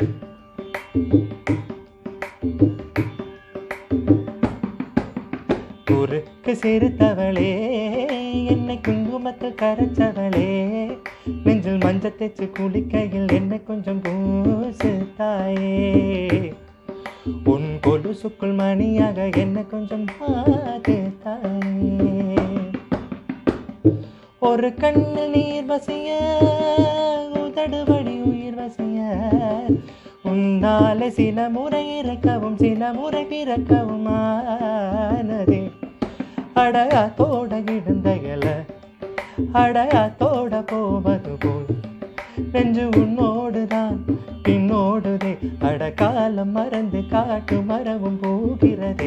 குறுக்கு சிறுத்தவளே என்னை குங்குமத்தில் கரைச்சவளே நெஞ்சில் மஞ்சள் தேச்சு குளிக்கையில் என்னை கொஞ்சம் பூசு தாயே உன் கொலுசுக்குள் மணியாக என்ன கொஞ்சம் பாது தாயே ஒரு கண்ணில் நீர் வசிய உதடுபடி உயிர் வசிய உன்னாலே சில முறை இறக்கவும் சில முறை பிறக்கவும் ஆனதே அடையா தோட கிடந்தைகள அடையா தோட போவது போல் நெஞ்சு உன்னோடுதான் பின்னோடுதே அடகாலம் மறந்து காட்டு மரவும் போகிறதே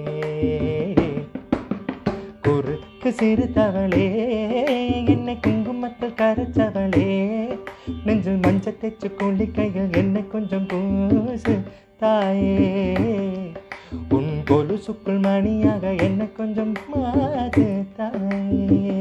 குறுக்கு சிறுத்தவளே என்னை குங்குமத்தில் கரைச்சவளே நெஞ்சில் மஞ்சள் தேச்சு குளிக்கையில் என்னை கொஞ்சம் பூசு தாயே உன் கொலுசுக்குள் மணியாக என்னை கொஞ்சம் மாது தாயே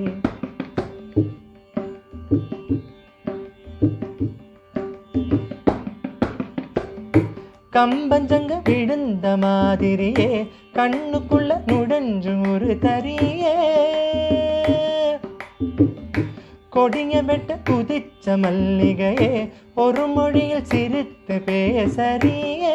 கம்பஞ்சங்க விழுந்த மாதிரியே கண்ணுக்குள்ள நுழைஞ்சு ஒரு தரியே கொடிய வெட்ட குதிச்ச மல்லிகையே ஒரு மொழியில் சிரித்து பேசறியே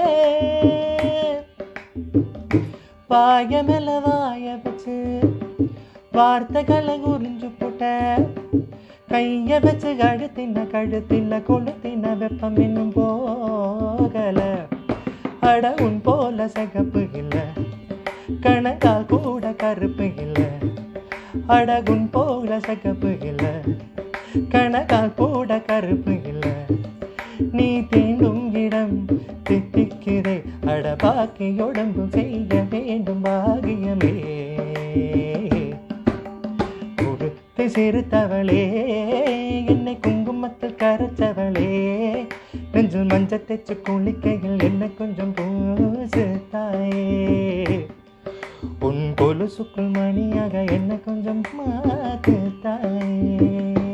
வாய மேல வாய வச்சு வார்த்தைகளை உறிஞ்சு போட்ட கைய வச்சு கழுத்தின கழுத்தின கொளுத்தின வெப்பம் இன்னும் போகல அட உன் போல சகப்பு இல்ல கணக்கால் கூட கருப்பு இல்ல அடகுன் போல சகப்பு இல்ல கணக்கால் கூட கருப்பு இல்ல நீ தீண்டும் இடம் தித்திக்கிறே அட பாக்கி உடம்பு செய்ய வேண்டும் பாகியமே கொடுத்து சிறுத்தவளே என்னை குங்குமத்தில் கரைச்சவளே நெஞ்சில் மஞ்சள் தேச்சு குளிக்கையில் என்ன கொஞ்சம் பூசு தாயே உன் கொலுசுக்குள் மணியாக என்ன கொஞ்சம் மாத்து தாயே